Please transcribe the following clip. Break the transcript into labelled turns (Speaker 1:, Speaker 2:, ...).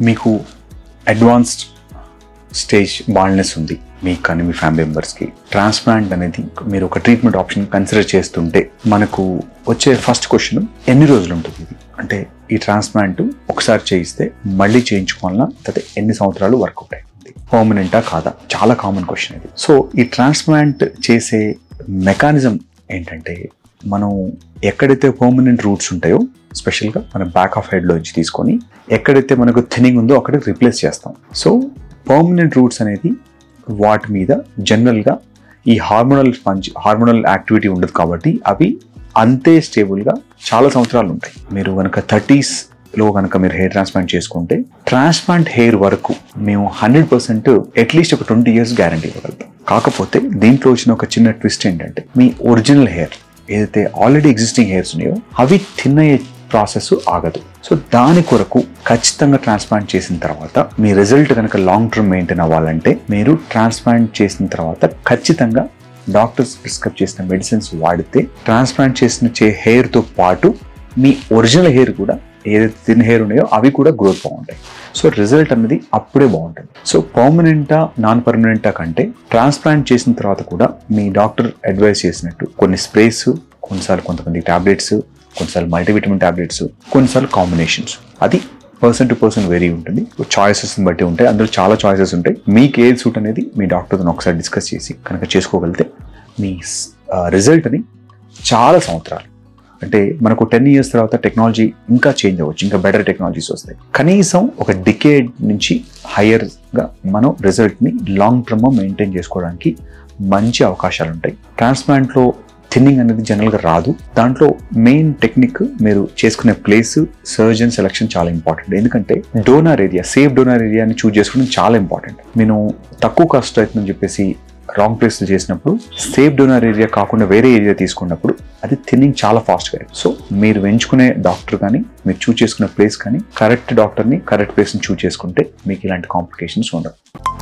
Speaker 1: మీకు advanced stage baldness ఉంది మీకు కానీ మీ ఫ్యామిలీ మెంబర్స్కి ట్రాన్స్ప్లాంట్ అనేది మీరు ఒక ట్రీట్మెంట్ ఆప్షన్ కన్సిడర్ చేస్తుంటే మనకు వచ్చే ఫస్ట్ క్వశ్చన్ ఎన్ని రోజులు ఉంటుంది ఇది అంటే ఈ ట్రాన్స్ప్లాంట్ ఒకసారి చేయిస్తే మళ్ళీ చేయించుకోవాలన్నా లేకపోతే ఎన్ని సంవత్సరాలు వర్కౌట్ అవుతుంది పర్మనెంటా కాదా చాలా కామన్ క్వశ్చన్ ఇది సో ఈ ట్రాన్స్ప్లాంట్ చేసే మెకానిజం ఏంటంటే మనం ఎక్కడైతే పర్మనెంట్ రూట్స్ ఉంటాయో స్పెషల్గా మన బ్యాక్ ఆఫ్ హెడ్లో నుంచి తీసుకొని ఎక్కడైతే మనకు థినింగ్ ఉందో అక్కడ రిప్లేస్ చేస్తాం సో పర్మనెంట్ రూట్స్ అనేది వాటి మీద జనరల్గా ఈ హార్మోనల్ ఫంచ్ హార్మోనల్ యాక్టివిటీ ఉండదు కాబట్టి అవి అంతే స్టేబుల్గా చాలా సంవత్సరాలు ఉంటాయి మీరు కనుక థర్టీస్లో కనుక మీరు హెయిర్ ట్రాన్స్ప్లాంట్ చేసుకుంటే ట్రాన్స్ప్లాంట్ హెయిర్ వరకు మేము హండ్రెడ్ పర్సెంట్ అట్లీస్ట్ ఒక ట్వంటీ ఇయర్స్ గ్యారంటీ ఇవ్వగలుగుతాం కాకపోతే దీంట్లో వచ్చిన ఒక చిన్న ట్విస్ట్ ఏంటంటే మీ ఒరిజినల్ హెయిర్ ఏదైతే ఆల్రెడీ ఎగ్జిస్టింగ్ హెయిర్స్ ఉన్నాయో అవి తిన్నయ్యే ప్రాసెస్ ఆగదు సో దాని కొరకు ఖచ్చితంగా ట్రాన్స్ప్లాంట్ చేసిన తర్వాత మీ రిజల్ట్ కనుక లాంగ్ టర్మ్ మెయింటైన్ అవ్వాలంటే మీరు ట్రాన్స్ప్లాంట్ చేసిన తర్వాత ఖచ్చితంగా డాక్టర్స్ ప్రిస్క్రైబ్ చేసిన మెడిసిన్స్ వాడితే ట్రాన్స్ప్లాంట్ చేసిన చే హెయిర్తో పాటు మీ ఒరిజినల్ హెయిర్ కూడా ఏదైతే తిన్ హెయిర్ ఉన్నాయో అవి కూడా గ్రోత్ బాగుంటాయి సో రిజల్ట్ అనేది అప్పుడే బాగుంటుంది సో పర్మనెంటా నాన్ పర్మనెంటా కంటే ట్రాన్స్ప్లాంట్ చేసిన తర్వాత కూడా మీ డాక్టర్ అడ్వైస్ చేసినట్టు కొన్ని స్ప్రేస్ కొన్నిసార్లు కొంతమంది టాబ్లెట్స్ కొన్నిసార్లు మల్టీవిటమిన్ టాబ్లెట్స్ కొన్నిసార్లు కాంబినేషన్స్ అది పర్సన్ టు పర్సన్ వేరీ ఉంటుంది చాయిసెస్ బట్టి ఉంటాయి అందులో చాలా చాయిసెస్ ఉంటాయి మీకు ఏది సూట్ అనేది మీ డాక్టర్తో ఒకసారి డిస్కస్ చేసి కనుక చేసుకోగలిగితే మీ రిజల్ట్ని చాలా సంవత్సరాలు అంటే మనకు టెన్ ఇయర్స్ తర్వాత టెక్నాలజీ ఇంకా చేంజ్ అవ్వచ్చు ఇంకా బెటర్ టెక్నాలజీస్ వస్తాయి కనీసం ఒక డికేడ్ నుంచి హయ్యర్గా మనం రిజల్ట్ని లాంగ్ టర్మ్ మెయింటైన్ చేసుకోవడానికి మంచి అవకాశాలు ఉంటాయి ట్రాన్స్ప్లాంట్లో థిన్నింగ్ అనేది జనరల్గా రాదు దాంట్లో మెయిన్ టెక్నిక్ మీరు చేసుకునే ప్లేస్ సర్జన్ సెలెక్షన్ చాలా ఇంపార్టెంట్ ఎందుకంటే డోనర్ ఏరియా సేఫ్ డోనర్ ఏరియాని చూజ్ చేసుకోవడం చాలా ఇంపార్టెంట్ నేను తక్కువ కాస్ట్ అవుతుందని చెప్పేసి రాంగ్ ప్లేస్లు చేసినప్పుడు సేఫ్ డోనర్ ఏరియా కాకుండా వేరే ఏరియా తీసుకున్నప్పుడు అది థిన్నింగ్ చాలా ఫాస్ట్గా సో మీరు ఎంచుకునే డాక్టర్ కానీ మీరు చూస్ చేసుకునే ప్లేస్ కానీ కరెక్ట్ డాక్టర్ని కరెక్ట్ ప్లేస్ని చూస్ చేసుకుంటే మీకు ఇలాంటి కాంప్లికేషన్స్ ఉండవు